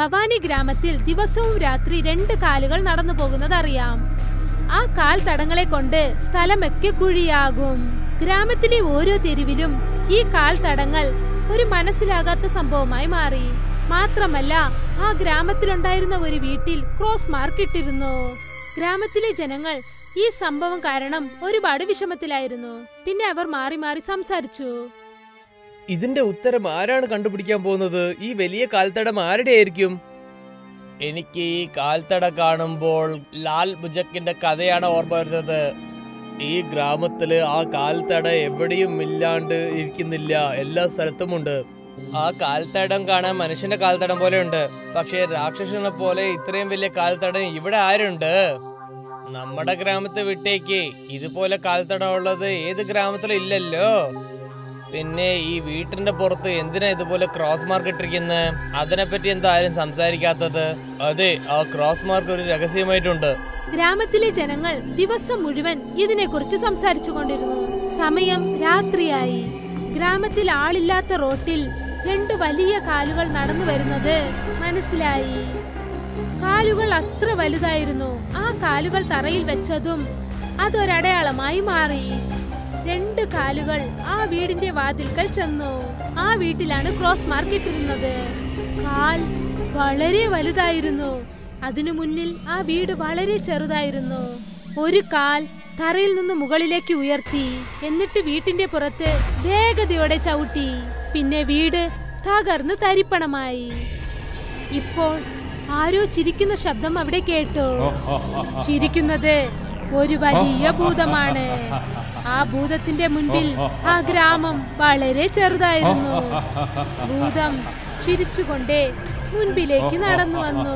ഭവാനി ഗ്രാമത്തിൽ ദിവസവും രാത്രി രണ്ട് കാലുകൾ നടന്നു പോകുന്നത് അറിയാം ആ കാൽ തടങ്ങളെ കൊണ്ട് സ്ഥലമൊക്കെ കുഴിയാകും ഗ്രാമത്തിലെ ഓരോ തെരുവിലും ഈ കാൽ തടങ്ങൾ ഒരു മനസ്സിലാകാത്ത സംഭവമായി മാറി മാത്രമല്ല ആ ഗ്രാമത്തിലുണ്ടായിരുന്ന ഒരു വീട്ടിൽ ക്രോസ് മാർക്ക് ഇട്ടിരുന്നു ഗ്രാമത്തിലെ ജനങ്ങൾ ഈ സംഭവം കാരണം ഒരുപാട് വിഷമത്തിലായിരുന്നു പിന്നെ അവർ മാറി മാറി സംസാരിച്ചു ഇതിന്റെ ഉത്തരം ആരാണ് കണ്ടുപിടിക്കാൻ പോകുന്നത് ഈ വലിയ കാൽത്തടം ആരുടെ ആയിരിക്കും എനിക്ക് ഈ കാൽത്തട കാണുമ്പോൾ ലാൽ ബുജക്കിന്റെ കഥയാണ് ഓർമ്മ വരുന്നത് ഈ ഗ്രാമത്തില് ആ കാൽത്തട എവിടെയും ഇല്ലാണ്ട് ഇരിക്കുന്നില്ല എല്ലാ സ്ഥലത്തുമുണ്ട് ആ കാൽത്തടം കാണാൻ മനുഷ്യന്റെ കാൽത്തടം പോലെ ഉണ്ട് പക്ഷേ രാക്ഷസനെ പോലെ ഇത്രയും വലിയ കാൽത്തടം ഇവിടെ ആരുണ്ട് നമ്മുടെ ഗ്രാമത്തെ വിട്ടേക്ക് ഇതുപോലെ കാൽത്തടം ഉള്ളത് ഏത് ഗ്രാമത്തിലും ഇല്ലല്ലോ പിന്നെ ഈ വീട്ടിന്റെ പുറത്ത് എന്തിനാ ഇതുപോലെ ക്രോസ് മാർക്ക് ഇട്ടിരിക്കുന്നത് അതിനെപ്പറ്റി എന്താ ആരും സംസാരിക്കാത്തത് അതെ ആ ക്രോസ് മാർക്ക് ഒരു രഹസ്യമായിട്ടുണ്ട് ഗ്രാമത്തിലെ ജനങ്ങൾ ദിവസം മുഴുവൻ ഇതിനെക്കുറിച്ച് സംസാരിച്ചു കൊണ്ടിരുന്നു സമയം രാത്രിയായി ഗ്രാമത്തിൽ ആളില്ലാത്ത റോട്ടിൽ രണ്ട് വലിയ കാലുകൾ നടന്നു വരുന്നത് മനസ്സിലായി കാലുകൾ അത്ര വലുതായിരുന്നു ആ കാലുകൾ തറയിൽ വെച്ചതും അതൊരടയാളമായി മാറി രണ്ട് കാലുകൾ ആ വീടിന്റെ വാതിൽക്കൽ ചെന്നു ആ വീട്ടിലാണ് ക്രോസ് മാർക്ക് ഇട്ടിരുന്നത് കാൽ വളരെ വലുതായിരുന്നു അതിനു മുന്നിൽ ആ വീട് വളരെ ചെറുതായിരുന്നു ഒരു കാൽ തറയിൽ നിന്ന് മുകളിലേക്ക് ഉയർത്തി എന്നിട്ട് വീട്ടിന്റെ പുറത്ത് വേഗതയോടെ ചവിട്ടി പിന്നെ വീട് തകർന്നു തരിപ്പണമായി ഇപ്പോൾ ആരോ ചിരിക്കുന്ന ശബ്ദം അവിടെ കേട്ടു ചിരിക്കുന്നത് ഒരു വലിയ ഭൂതമാണ് ആ ഭൂതത്തിന്റെ മുൻപിൽ ആ ഗ്രാമം വളരെ ചെറുതായിരുന്നു ഭൂതം ചിരിച്ചുകൊണ്ടേ മുൻപിലേക്ക് നടന്നു വന്നു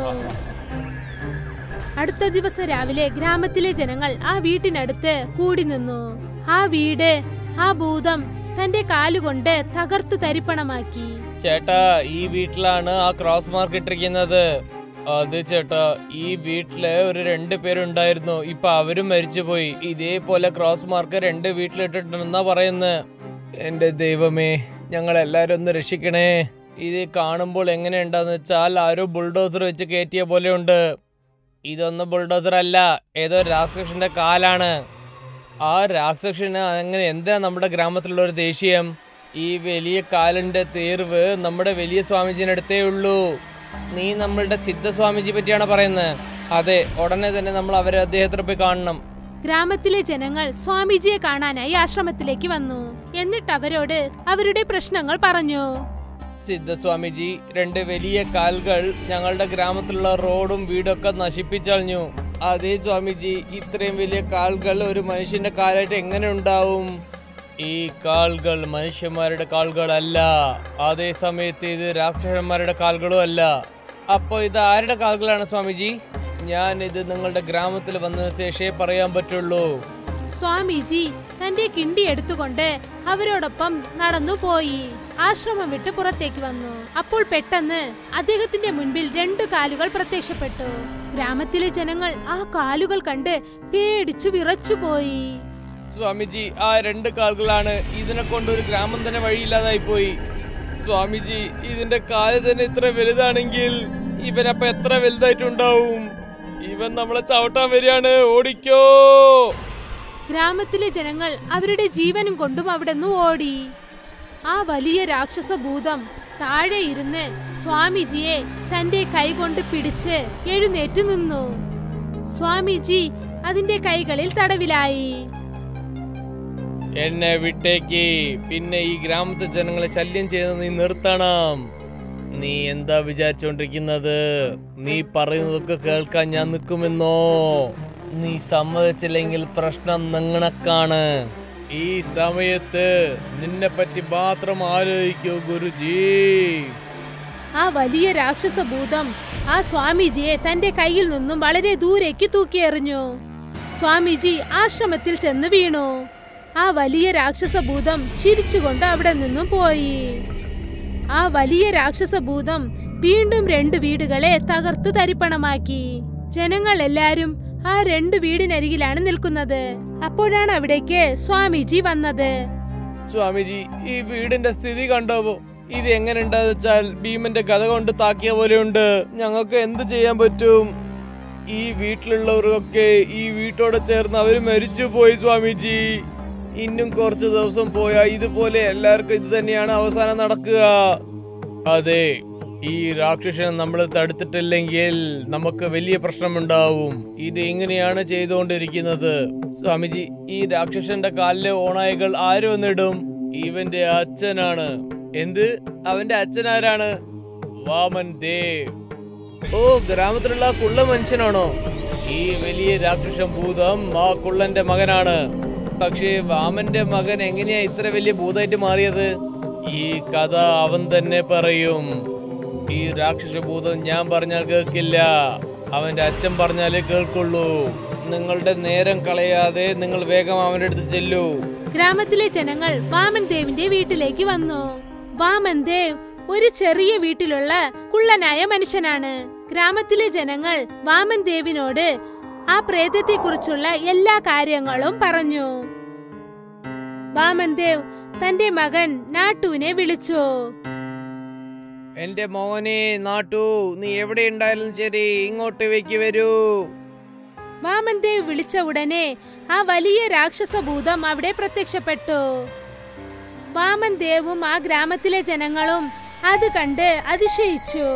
അടുത്ത ദിവസം രാവിലെ ഗ്രാമത്തിലെ ജനങ്ങൾ ആ വീട്ടിനടുത്ത് കൂടി നിന്നു ആ വീട് ആ ഭൂതം തന്റെ കാലുകൊണ്ട് തകർത്തു തരിപ്പണമാക്കി ചേട്ടാ ഈ വീട്ടിലാണ് ആ ക്രോസ് മാർക്ക് ഇട്ടിരിക്കുന്നത് അത് ചേട്ടാ ഈ വീട്ടില് ഒരു രണ്ട് പേരുണ്ടായിരുന്നു ഇപ്പൊ അവരും മരിച്ചുപോയി ഇതേപോലെ ക്രോസ് മാർക്ക് രണ്ട് വീട്ടിലിട്ടിട്ടുണ്ടെന്നാ പറയുന്നത് എന്റെ ദൈവമേ ഞങ്ങൾ എല്ലാരും ഒന്ന് രക്ഷിക്കണേ ഇത് കാണുമ്പോൾ എങ്ങനെയുണ്ടെന്ന് വെച്ചാൽ ആരോ ബുൾഡോസർ വെച്ച് കയറ്റിയ പോലെയുണ്ട് ഇതൊന്നും ബുൾഡോസർ അല്ല ഏതോ രാക്ഷസന്റെ കാലാണ് ആ രാക്ഷസന് അങ്ങനെ എന്താ നമ്മുടെ ഗ്രാമത്തിലുള്ള ഒരു ദേഷ്യം ഈ വലിയ കാലിന്റെ തീർവ് നമ്മുടെ വലിയ സ്വാമിജിയുടെ അടുത്തേ ഉള്ളൂ നീ നമ്മളുടെ സിദ്ധസ്വാമിജി പറ്റിയാണ് പറയുന്നത് അതെ ഉടനെ തന്നെ നമ്മൾ അവരെ അദ്ദേഹത്തിന് പോയി കാണണം ഗ്രാമത്തിലെ ജനങ്ങൾ സ്വാമിജിയെ കാണാനായി ആശ്രമത്തിലേക്ക് വന്നു എന്നിട്ട് അവരോട് അവരുടെ പ്രശ്നങ്ങൾ പറഞ്ഞു സിദ്ധസ്വാമിജി രണ്ട് വലിയ കാലുകൾ ഞങ്ങളുടെ ഗ്രാമത്തിലുള്ള റോഡും വീടൊക്കെ നശിപ്പിച്ചളഞ്ഞു അതേ സ്വാമിജി ഇത്രയും വലിയ കാലുകൾ ഒരു മനുഷ്യന്റെ കാലായിട്ട് എങ്ങനെ ഉണ്ടാവും ഈ കാലുകൾ മനുഷ്യന്മാരുടെ കാലുകളല്ല അതേ സമയത്ത് ഇത് രാക്ഷസന്മാരുടെ കാലുകളും അല്ല അപ്പൊ ഇത് ആരുടെ കാലുകളാണ് സ്വാമിജി ഞാൻ ഇത് നിങ്ങളുടെ ഗ്രാമത്തിൽ വന്നതിന് ശേഷമേ പറയാൻ പറ്റുള്ളൂ സ്വാമിജി തന്റെ കിണ്ടി എടുത്തുകൊണ്ട് അവരോടൊപ്പം നടന്നു പോയി ആശ്രമം വിട്ട് പുറത്തേക്ക് വന്നു അപ്പോൾ പെട്ടെന്ന് അദ്ദേഹത്തിന്റെ മുൻപിൽ രണ്ടു കാലുകൾ പ്രത്യക്ഷപ്പെട്ടു ഗ്രാമത്തിലെ ജനങ്ങൾ ആ കാലുകൾ കണ്ട് പേടിച്ചു വിറച്ചുപോയി സ്വാമിജി ആ രണ്ട് കാലുകളാണ് ഇതിനെ കൊണ്ട് ഒരു ഗ്രാമം തന്നെ വഴിയില്ലാതായി പോയി സ്വാമിജി ഇതിന്റെ കാല് തന്നെ ഇത്ര വലുതാണെങ്കിൽ ഇവനപ്പൊ എത്ര വലുതായിട്ടുണ്ടാവും ഇവൻ നമ്മളെ ചവിട്ടാൻ വരികയാണ് ഓടിക്കോ ഗ്രാമത്തിലെ ജനങ്ങൾ അവരുടെ ജീവനും കൊണ്ടും അവിടെ നിന്ന് ഓടി ആ വലിയ രാക്ഷസ ഭൂതം താഴെ ഇരുന്ന് സ്വാമിജിയെ തന്റെ കൈകൊണ്ട് പിടിച്ച് എഴുന്നേറ്റ് നിന്നു സ്വാമിജി അതിന്റെ കൈകളിൽ തടവിലായി എന്നെ വിട്ടേക്ക് പിന്നെ ഈ ഗ്രാമത്തെ ജനങ്ങളെ ശല്യം ചെയ്ത് നീ നിർത്തണം നീ എന്താ വിചാരിച്ചോണ്ടിരിക്കുന്നത് നീ പറയുന്നതൊക്കെ കേൾക്കാൻ ഞാൻ നിൽക്കുമെന്നോ നീ സമ്മതിച്ചില്ലെങ്കിൽ പ്രശ്നം നിങ്ങണക്കാണ് ഈ സമയത്ത് നിന്നെ പറ്റി മാത്രം ആലോചിക്കൂ ഗുരുജി ആ വലിയ രാക്ഷസ ഭൂതം ആ സ്വാമിജിയെ തന്റെ കയ്യിൽ നിന്നും വളരെ ദൂരേക്ക് തൂക്കിയെറിഞ്ഞു സ്വാമിജി ആശ്രമത്തിൽ ചെന്ന് വീണു ആ വലിയ രാക്ഷസ ഭൂതം ചിരിച്ചുകൊണ്ട് അവിടെ നിന്നും പോയി ആ വലിയ രാക്ഷസ ഭൂതം വീണ്ടും രണ്ട് വീടുകളെ തകർത്തു തരിപ്പണമാക്കി ജനങ്ങൾ എല്ലാരും ആ രണ്ട് വീടിനരികിലാണ് നിൽക്കുന്നത് അപ്പോഴാണ് അവിടേക്ക് സ്വാമിജി വന്നത് സ്വാമിജി ഈ വീടിന്റെ സ്ഥിതി കണ്ടോ ഇത് എങ്ങനെ ഉണ്ടാന്ന് വെച്ചാൽ ഭീമന്റെ കഥ കൊണ്ട് താക്കിയ പോലെയുണ്ട് ഞങ്ങൾക്ക് എന്ത് ചെയ്യാൻ പറ്റും ഈ വീട്ടിലുള്ളവർക്കൊക്കെ ഈ വീട്ടോടെ ചേർന്ന് അവര് മരിച്ചു പോയി സ്വാമിജി ഇന്നും കുറച്ച് ദിവസം പോയാൽ ഇതുപോലെ എല്ലാവർക്കും ഇത് തന്നെയാണ് അവസാനം നടക്കുക അതെ ഈ രാക്ഷസനെ നമ്മൾ തടുത്തിട്ടില്ലെങ്കിൽ നമുക്ക് വലിയ പ്രശ്നമുണ്ടാവും ഇത് ഇങ്ങനെയാണ് ചെയ്തുകൊണ്ടിരിക്കുന്നത് സ്വാമിജി ഈ രാക്ഷസന്റെ കാലിലെ ഓണായികൾ ആര് വന്നിടും ഇവന്റെ അച്ഛനാണ് എന്ത് അവന്റെ അച്ഛൻ ആരാണ് വാമൻ ദേവ് ഓ ഗ്രാമത്തിലുള്ള ആ കുള്ള മനുഷ്യനാണോ ഈ വലിയ രാക്ഷസൻ ഭൂതം ആ കുള്ളന്റെ മകനാണ് പക്ഷേ വാമന്റെ മകൻ എങ്ങനെയാ ഇത്ര വലിയ ഭൂതമായിട്ട് മാറിയത് ഈ കഥ അവൻ തന്നെ പറയും ഈ രാക്ഷസ ഭൂതം ഞാൻ പറഞ്ഞാൽ കേൾക്കില്ല അവന്റെ അച്ഛൻ പറഞ്ഞാലേ കേൾക്കുള്ളൂ നിങ്ങളുടെ നേരം കളയാതെ നിങ്ങൾ വേഗം അവന്റെ അടുത്ത് ചെല്ലൂ ഗ്രാമത്തിലെ ജനങ്ങൾ വാമൻ ദേവിന്റെ വീട്ടിലേക്ക് വന്നു വാമൻ ദേവ് ഒരു ചെറിയ വീട്ടിലുള്ള കുള്ളനായ മനുഷ്യനാണ് ഗ്രാമത്തിലെ ജനങ്ങൾ വാമൻ ദേവിനോട് ആ പ്രേതത്തെ കുറിച്ചുള്ള എല്ലാ കാര്യങ്ങളും പറഞ്ഞു വാമൻ ദേവ് തന്റെ മകൻ നാട്ടുവിനെ വിളിച്ചു എന്റെ മോനെ നാട്ടു നീ എവിടെ ഉണ്ടായാലും ശരി ഇങ്ങോട്ടേക്ക് വരൂ വാമൻ ദേവ് വിളിച്ച ഉടനെ ആ വലിയ രാക്ഷസ ഭൂതം അവിടെ പ്രത്യക്ഷപ്പെട്ടു വാമൻ ദേവും ആ ഗ്രാമത്തിലെ ജനങ്ങളും അത് കണ്ട് അതിശയിച്ചു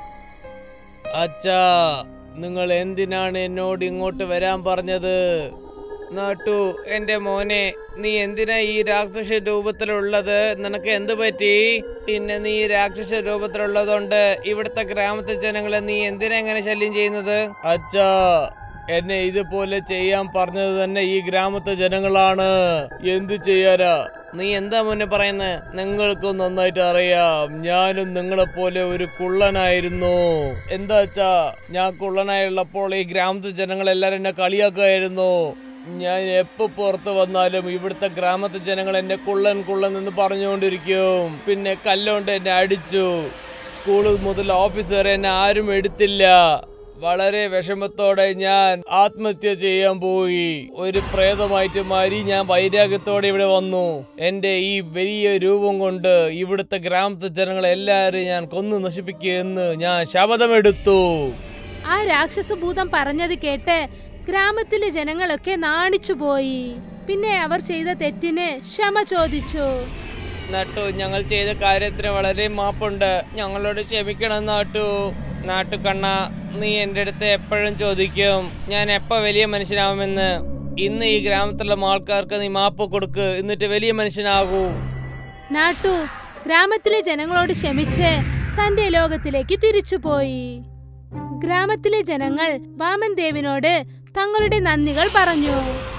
അച്ഛാ നിങ്ങൾ എന്തിനാണ് എന്നോട് ഇങ്ങോട്ട് വരാൻ പറഞ്ഞത് നാട്ടു എന്റെ മോനെ നീ എന്തിനാ ഈ രാക്ഷസ രൂപത്തിലുള്ളത് നിനക്ക് എന്ത് പറ്റി പിന്നെ നീ ഈ രാക്ഷസ രൂപത്തിലുള്ളതുകൊണ്ട് ഇവിടുത്തെ ഗ്രാമത്തിലെ ജനങ്ങളെ നീ എന്തിനാ എങ്ങനെ ശല്യം ചെയ്യുന്നത് അച്ഛാ എന്നെ ഇതുപോലെ ചെയ്യാൻ പറഞ്ഞത് തന്നെ ഈ ഗ്രാമത്തെ ജനങ്ങളാണ് എന്ത് ചെയ്യാനാ നീ എന്താ മുന്നേ പറയുന്നത് നിങ്ങൾക്കും നന്നായിട്ട് അറിയാം ഞാനും നിങ്ങളെ പോലെ ഒരു കുള്ളനായിരുന്നു എന്താ വെച്ചാ ഞാൻ കുള്ളനായുള്ളപ്പോൾ ഈ ഗ്രാമത്തെ ജനങ്ങൾ എല്ലാരും എന്നെ കളിയാക്കുമായിരുന്നു ഞാൻ എപ്പോ പുറത്ത് വന്നാലും ഇവിടുത്തെ ഗ്രാമത്തെ ജനങ്ങൾ എന്നെ കുള്ളൻ കുള്ളൻ എന്ന് പറഞ്ഞുകൊണ്ടിരിക്കും പിന്നെ കല്ലുകൊണ്ട് എന്നെ അടിച്ചു സ്കൂൾ മുതൽ ഓഫീസ് വരെ എന്നെ ആരും എടുത്തില്ല വളരെ വിഷമത്തോടെ ഞാൻ ആത്മഹത്യ ചെയ്യാൻ പോയി ഒരു പ്രേതമായിട്ട് മാറി ഞാൻ വൈരാഗ്യത്തോടെ ഇവിടെ വന്നു എന്റെ ഈ വലിയ രൂപം കൊണ്ട് ഇവിടുത്തെ ഗ്രാമത്തെ ജനങ്ങളെ എല്ലാവരും ഞാൻ കൊന്നു നശിപ്പിക്കുമെന്ന് ഞാൻ ശപഥമെടുത്തു ആ രാക്ഷസ ഭൂതം പറഞ്ഞത് കേട്ട് ഗ്രാമത്തിലെ ജനങ്ങളൊക്കെ നാണിച്ചുപോയി പിന്നെ അവർ ചെയ്ത തെറ്റിന് ക്ഷമ ചോദിച്ചു നാട്ടു ഞങ്ങൾ ചെയ്ത കാര്യത്തിന് വളരെ മാപ്പുണ്ട് ഞങ്ങളോട് ക്ഷമിക്കണം നാട്ടു നാട്ടു കണ്ണ നീ എൻ്റെ അടുത്ത് എപ്പോഴും ചോദിക്കും ഞാൻ എപ്പോൾ വലിയ മനുഷ്യനാവുമെന്ന് ഇന്ന് ഈ ഗ്രാമത്തിലുള്ള ആൾക്കാർക്ക് നീ മാപ്പ് കൊടുക്ക് എന്നിട്ട് വലിയ മനുഷ്യനാകൂ നാട്ടു ഗ്രാമത്തിലെ ജനങ്ങളോട് ക്ഷമിച്ച് തന്റെ ലോകത്തിലേക്ക് തിരിച്ചുപോയി ഗ്രാമത്തിലെ ജനങ്ങൾ വാമൻ ദേവിനോട് തങ്ങളുടെ നന്ദികൾ പറഞ്ഞു